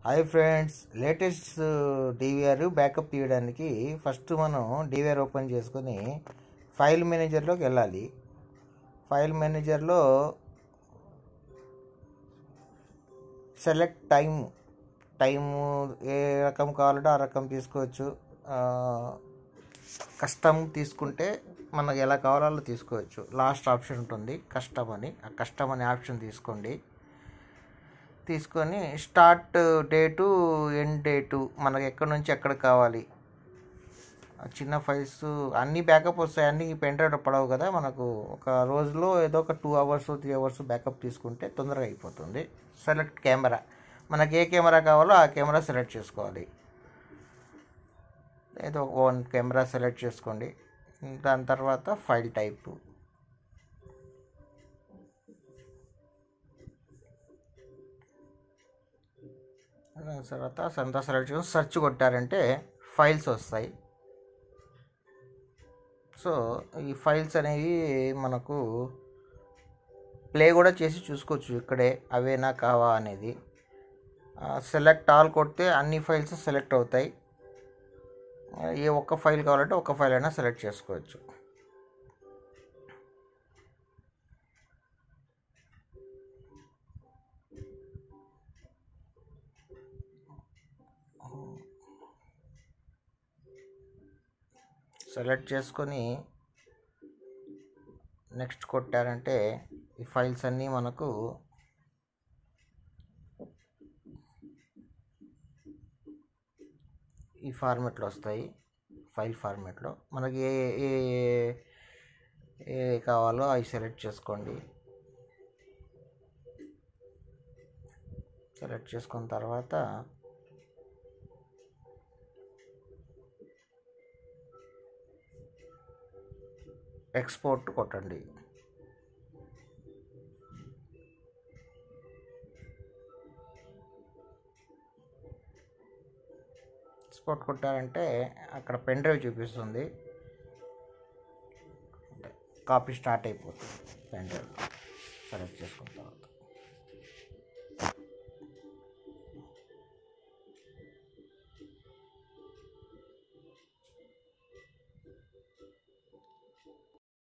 hi friends latest DVR backup తీయడానికి first మనం DVR open చేసుకొని ఫైల్ మేనేజర్లోకి వెళ్ళాలి ఫైల్ మేనేజర్లో సెలెక్ట్ టైం టైము ఏ రకం కావాలంటే ఆ రకం తీసుకోవచ్చు కస్టమ్ తీసుకుంటే మనకు ఎలా కావాలో అలా తీసుకోవచ్చు లాస్ట్ ఆప్షన్ ఉంటుంది కస్టమ్ అని ఆ కస్టమ్ అనే ఆప్షన్ తీసుకోండి తీసుకొని స్టార్ట్ డేటు ఎండ్ డేటు మనకు ఎక్కడి నుంచి ఎక్కడ కావాలి ఆ చిన్న ఫైల్స్ అన్నీ బ్యాకప్ వస్తాయి అన్నీ పెన్ డ్రైవ్ పడవు కదా మనకు ఒక రోజులో ఏదో ఒక two hours three hours backup తీసుకుంటే తొందరగా అయిపోతుంది సెలెక్ట్ కెమెరా మనకి ఏ కెమెరా కావాలో ఆ కెమెరా సెలెక్ట్ చేసుకోవాలి ఏదో వన్ కెమెరా సెలెక్ట్ చేసుకోండి దాని తర్వాత ఫైల్ టైపు దాని తర్వాత సంతా సెలెక్ట్ చేసుకొని సెర్చ్ కొట్టారంటే ఫైల్స్ వస్తాయి సో ఈ ఫైల్స్ అనేవి మనకు ప్లే కూడా చేసి చూసుకోవచ్చు ఇక్కడే అవేనా కావా అనేది సెలెక్ట్ ఆల్ కొడితే అన్ని ఫైల్స్ సెలెక్ట్ అవుతాయి ఏ ఒక్క ఫైల్ కావాలంటే ఒక్క ఫైల్ అయినా సెలెక్ట్ చేసుకోవచ్చు సెలెక్ట్ చేసుకొని నెక్స్ట్ కొట్టారంటే ఈ ఫైల్స్ అన్నీ మనకు ఈ ఫార్మెట్లో వస్తాయి ఫైల్ ఫార్మెట్లో మనకి ఏ ఏ ఏ కావాలో అవి సెలెక్ట్ చేసుకోండి సెలెక్ట్ చేసుకున్న తర్వాత ఎక్స్పోర్ట్ కొట్టండి ఎక్స్పోర్ట్ కొట్టారంటే అక్కడ పెన్ డ్రైవ్ చూపిస్తుంది కాపీ స్టార్ట్ అయిపోతుంది పెన్ డ్రైవ్ సెలెక్ట్ చేసుకున్న తర్వాత